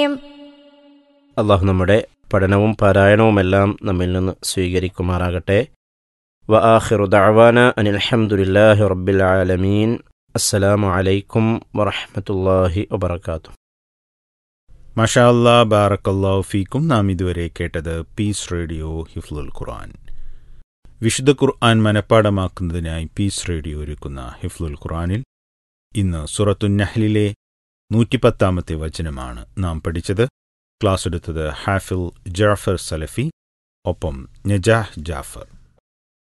آمين അള്ളാഹു നമ്മുടെ പഠനവും പാരായണവുമെല്ലാം നമ്മിൽ നിന്ന് സ്വീകരിക്കുമാറാകട്ടെ വ ആഖിറു ദഅവാന അനിൽ ഹംദുലില്ലാഹി റബ്ബിൽ ആലമീൻ അസ്സലാമു അലൈക്കും വറഹ്മത്തുള്ളാഹി വബറകാതുഹു മഷാ അല്ലാ ബാറക്കല്ലാ ഫീക്കും നാം ഇതുവരെ കേട്ടത് പീസ് റേഡിയോ ഹിഫ്ലുൽ ഖുർആൻ വിശുദ്ധ ഖുർആൻ മനഃപ്പാടമാക്കുന്നതിനായി പീസ് റേഡിയോ ഒരുക്കുന്ന ഹിഫ്ലുൽ ഖുർആനിൽ ഇന്ന് സുറത്തുൻ നഹ്ലിലെ നൂറ്റിപ്പത്താമത്തെ വചനമാണ് നാം പഠിച്ചത് ക്ലാസ് എടുത്തത് ഹാഫിൽ ജാഫർ സലഫി ഒപ്പം നജാഹ് ജാഫർ